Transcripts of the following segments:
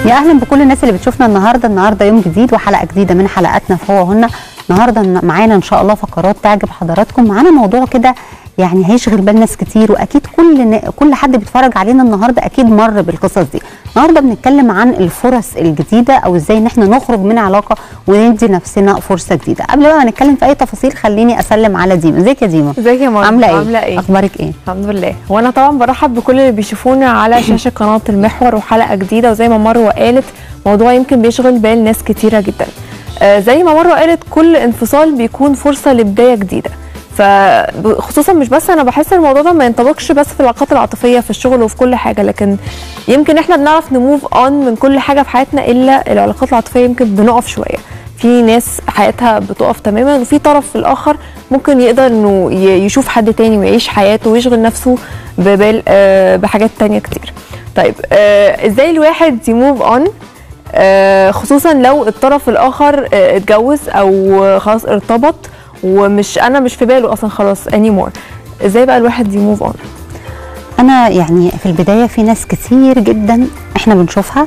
يا اهلا بكل الناس اللي بتشوفنا النهارده النهارده يوم جديد وحلقه جديده من حلقاتنا في هو هنا النهارده معانا ان شاء الله فقرات تعجب حضراتكم معانا موضوع كده يعني هيشغل بال ناس كتير واكيد كل نا- كل حد بيتفرج علينا النهارده اكيد مر بالقصص دي النهارده بنتكلم عن الفرص الجديده او ازاي ان احنا نخرج من علاقه وندي نفسنا فرصه جديده قبل بقى ما نتكلم في اي تفاصيل خليني اسلم على ديما ازيك يا ديما ازيك يا مريم عامله ايه عامله ايه اخبارك ايه الحمد لله وانا طبعا برحب بكل اللي بيشوفونا على شاشه قناه المحور وحلقه جديده وزي ما مروه قالت موضوع يمكن بيشغل بال ناس كتيره جدا آه زي ما مروه قالت كل انفصال بيكون فرصه لبدايه جديده فخصوصا مش بس انا بحس ان الموضوع ده ما ينطبقش بس في العلاقات العاطفيه في الشغل وفي كل حاجه لكن يمكن احنا بنعرف نموف اون من كل حاجه في حياتنا الا العلاقات العاطفيه يمكن بنقف شويه في ناس حياتها بتقف تماما وفي طرف الاخر ممكن يقدر انه ي- يشوف حد تاني ويعيش حياته ويشغل نفسه ببال آه، بحاجات تانية كتير طيب آه، ازاي الواحد يموف اون خصوصا لو الطرف الاخر آه، اتجوز او خلاص ارتبط ومش انا مش في باله اصلا خلاص anymore ازاي بقى الواحد يموف اون انا يعني في البدايه في ناس كتير جدا احنا بنشوفها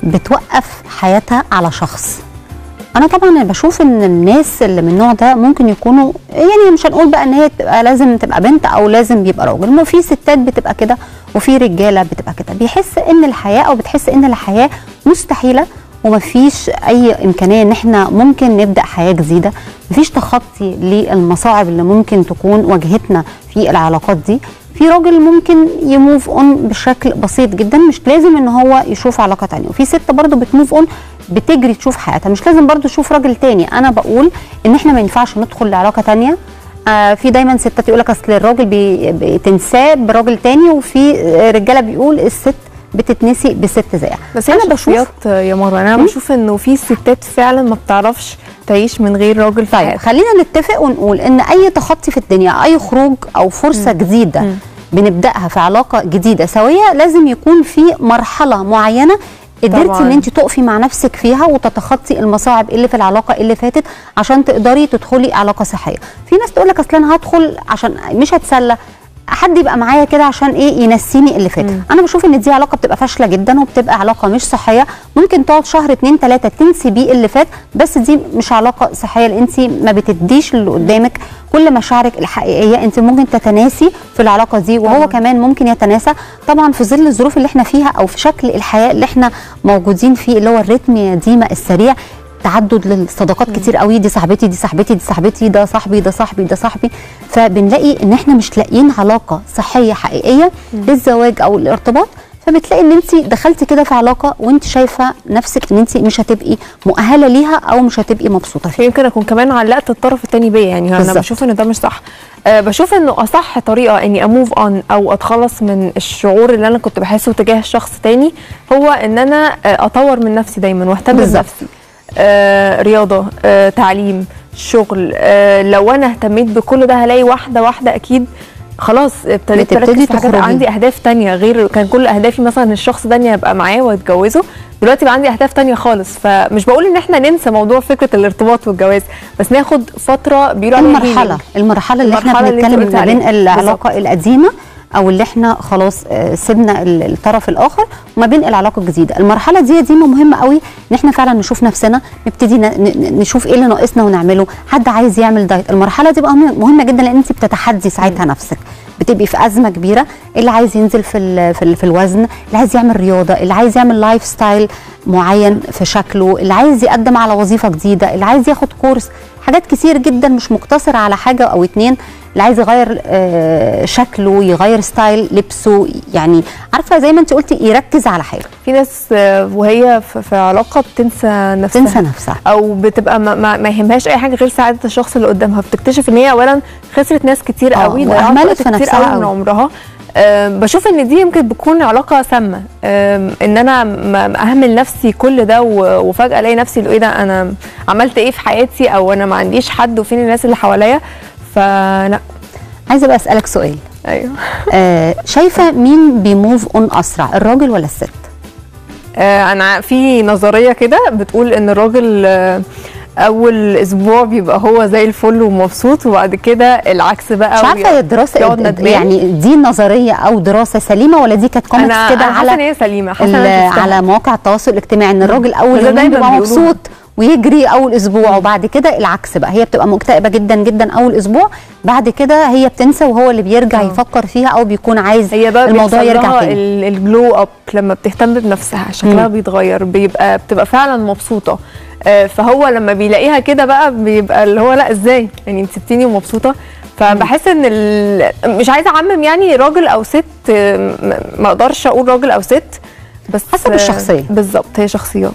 بتوقف حياتها على شخص انا طبعا بشوف ان الناس اللي من النوع ده ممكن يكونوا يعني مش هنقول بقى ان هي تبقى لازم تبقى بنت او لازم يبقى راجل ما في ستات بتبقى كده وفي رجاله بتبقى كده بيحس ان الحياه او بتحس ان الحياه مستحيله ومفيش اي امكانيه ان احنا ممكن نبدا حياه جديده مفيش تخطي للمصاعب اللي ممكن تكون واجهتنا في العلاقات دي في راجل ممكن يموف اون بشكل بسيط جدا مش لازم ان هو يشوف علاقه تانية وفي ست برضو بتموف اون بتجري تشوف حياتها مش لازم برضو تشوف راجل تاني انا بقول ان احنا ما ينفعش ندخل لعلاقه تانية آه في دايما ستات يقول لك اصل الراجل بي- بتنساه براجل تاني وفي آه، رجاله بيقول الست بتتنسي بست زيها بس انا انا بشوف بشوف يا مروه انا مم. بشوف انه في ستات فعلا ما بتعرفش تعيش من غير راجل في طيب حياتها خلينا نتفق ونقول ان اي تخطي في الدنيا اي خروج او فرصه مم. جديده مم. بنبداها في علاقه جديده سويه لازم يكون في مرحله معينه قدرتي طبعاً. ان انت تقفي مع نفسك فيها وتتخطي المصاعب اللي في العلاقه اللي فاتت عشان تقدري تدخلي علاقه صحيه في ناس تقول لك اصل انا هدخل عشان مش هتسلى حد يبقى معايا كده عشان ايه ينسيني اللي فات مم. انا بشوف ان دي علاقه بتبقى فاشله جدا وبتبقى علاقه مش صحيه ممكن تقعد شهر اتنين تلاته تنسي بيه اللي فات بس دي مش علاقه صحيه لان انت ما بتديش اللي قدامك كل مشاعرك الحقيقيه انت ممكن تتناسي في العلاقه دي وهو طبعاً. كمان ممكن يتناسى طبعا في ظل الظروف اللي احنا فيها او في شكل الحياه اللي احنا موجودين فيه اللي هو الريتم يا ديما السريع تعدد للصداقات كتير قوي دي صاحبتي دي صاحبتي دي صاحبتي ده صاحبي ده صاحبي ده صاحبي فبنلاقي ان احنا مش لاقيين علاقه صحيه حقيقيه للزواج او الارتباط فبتلاقي ان انت دخلتي كده في علاقه وانت شايفه نفسك ان انت مش هتبقي مؤهله ليها او مش هتبقي مبسوطه فيها يمكن اكون كمان علقت الطرف التاني بيا يعني انا بالظبط. بشوف ان ده مش صح أه بشوف انه اصح طريقه اني اموف اون او اتخلص من الشعور اللي انا كنت بحسه تجاه شخص تاني هو ان انا آه، اطور من نفسي دايما واهتم بالظبط. بنفسي أه رياضه أه تعليم شغل أه لو انا اهتميت بكل ده هلاقي واحده واحده اكيد خلاص ابتديت بتبتدي اركز في حاجات تخرجي. عندي اهداف تانية غير كان كل اهدافي مثلا الشخص ده اني ابقى معاه واتجوزه دلوقتي بقى عندي اهداف تانية خالص فمش بقول ان احنا ننسى موضوع فكره الارتباط والجواز بس ناخد فتره بيقولوا عليها المرحله healing. المرحله اللي احنا المرحلة اللي انت بنتكلم قلت ما بين عليها. العلاقه القديمه او اللي احنا خلاص آه، سيبنا ال- الطرف الاخر وما بين العلاقه الجديده المرحله دي دي مهمه قوي ان احنا فعلا نشوف نفسنا نبتدي ن- ن- نشوف ايه اللي ناقصنا ونعمله حد عايز يعمل دايت المرحله دي بقى مهم- مهمه جدا لان انت بتتحدي ساعتها نفسك بتبقي في ازمه كبيره اللي عايز ينزل في ال في, ال في الوزن اللي عايز يعمل رياضه اللي عايز يعمل لايف ستايل معين في شكله اللي عايز يقدم على وظيفه جديده اللي عايز ياخد كورس حاجات كتير جدا مش مقتصر على حاجه او اتنين اللي عايز يغير آه، شكله يغير ستايل لبسه يعني عارفه زي ما انت قلتي يركز على حاجه في ناس آه، وهي في في علاقه بتنسى نفسها تنسى نفسها او بتبقى ما, ما, ما يهمهاش اي حاجه غير سعاده الشخص اللي قدامها بتكتشف ان هي اولا خسرت ناس كتير آه، قوي ضيعت وأهملت وقت في كتير نفسها قوي من قوي. عمرها أم، بشوف ان دي يمكن بتكون علاقه سامه أم، ان انا م- اهمل نفسي كل ده و- وفجاه الاقي نفسي اللي ايه ده انا عملت ايه في حياتي او انا ما عنديش حد وفين الناس اللي حواليا فلا عايزه بقى اسالك سؤال ايوه آه شايفه مين بيموف اون اسرع الراجل ولا الست آه، انا في نظريه كده بتقول ان الراجل آه، اول اسبوع بيبقى هو زي الفل ومبسوط وبعد كده العكس بقى مش عارفه وي- الدراسه يقعد ندمان. يعني دي نظريه او دراسه سليمه ولا دي كانت كومنتس انا كده أنا حاسه ان على هي سليمه حاسه ال- إن أنا شفتها. على مواقع التواصل الاجتماعي ان الراجل اول ده يومين دايماً بيبقى بيقولوها. مبسوط ويجري اول اسبوع وبعد كده العكس بقى هي بتبقى مكتئبه جدا جدا اول اسبوع بعد كده هي بتنسى وهو اللي بيرجع آه. يفكر فيها او بيكون عايز هي بقى الموضوع بيحصل يرجع لها تاني ال- الجلو اب لما بتهتم بنفسها شكلها مم. بيتغير بيبقى بتبقى فعلا مبسوطه آه، فهو لما بيلاقيها كده بقى بيبقى اللي هو لا ازاي يعني انت سبتيني ومبسوطه فبحس ان ال... مش عايزه اعمم يعني راجل او ست آه، م- ما اقدرش اقول راجل او ست بس حسب آه، الشخصية. بالظبط هي شخصيات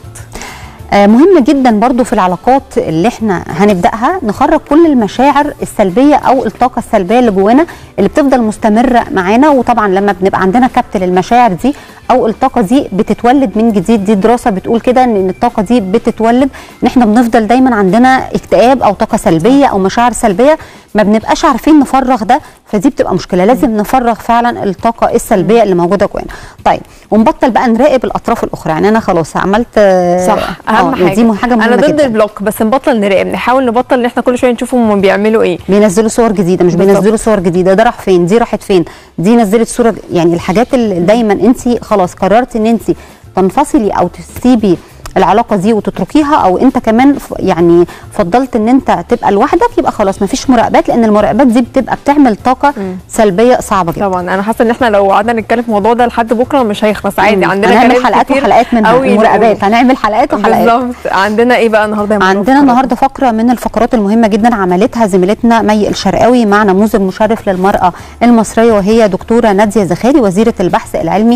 آه، مهم جدا برضو في العلاقات اللي احنا هنبداها نخرج كل المشاعر السلبيه او الطاقه السلبيه اللي جوانا اللي بتفضل مستمره معانا وطبعا لما بنبقى عندنا كبت للمشاعر دي او الطاقه دي بتتولد من جديد دي دراسه بتقول كده ان الطاقه دي بتتولد ان احنا بنفضل دايما عندنا اكتئاب او طاقه سلبيه او مشاعر سلبيه ما بنبقاش عارفين نفرغ ده فدي بتبقى مشكله لازم نفرغ فعلا الطاقه السلبيه اللي موجوده جوانا طيب ونبطل بقى نراقب الاطراف الاخرى يعني انا خلاص عملت آه، صح اهم آه، حاجه دي حاجه مهمه انا ضد جدا البلوك بس نبطل نراقب نحاول نبطل ان احنا كل شويه نشوف هم بيعملوا ايه بينزلوا صور جديده مش بالظبط. بينزلوا صور جديده ده راح فين دي راحت فين دي نزلت صوره ج- يعني الحاجات اللي دايما انت خلاص قررتي ان انت تنفصلي او تسيبي العلاقه دي وتتركيها او انت كمان ف- يعني فضلت ان انت تبقى لوحدك يبقى خلاص مفيش مراقبات لان المراقبات دي بتبقى بتعمل طاقه مم. سلبيه صعبه جدا طبعا انا حاسه ان احنا لو قعدنا نتكلم في الموضوع ده لحد بكره مش هيخلص عادي عندنا هنعمل كلام حلقات كتير وحلقات منها قوي المراقبات نقوله. هنعمل حلقات وحلقات بالظبط عندنا ايه بقى النهارده يا مرة عندنا فقرات؟ النهارده فقره من الفقرات المهمه جدا عملتها زميلتنا مي الشرقاوي مع نموذج مشرف للمراه المصريه وهي دكتوره ناديه زخاري وزيره البحث العلمي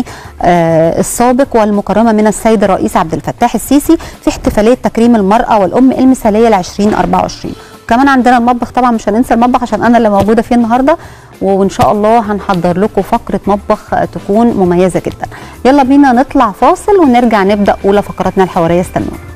آه السابق والمكرمه من السيد الرئيس عبد الفتاح السيسي في احتفاليه تكريم المراه والام المثاليه ل 2024 كمان عندنا المطبخ طبعا مش هننسى المطبخ عشان انا اللي موجوده فيه النهارده وان شاء الله هنحضر لكم فقره مطبخ آه، تكون مميزه جدا يلا بينا نطلع فاصل ونرجع نبدا اولى فقراتنا الحواريه استنونا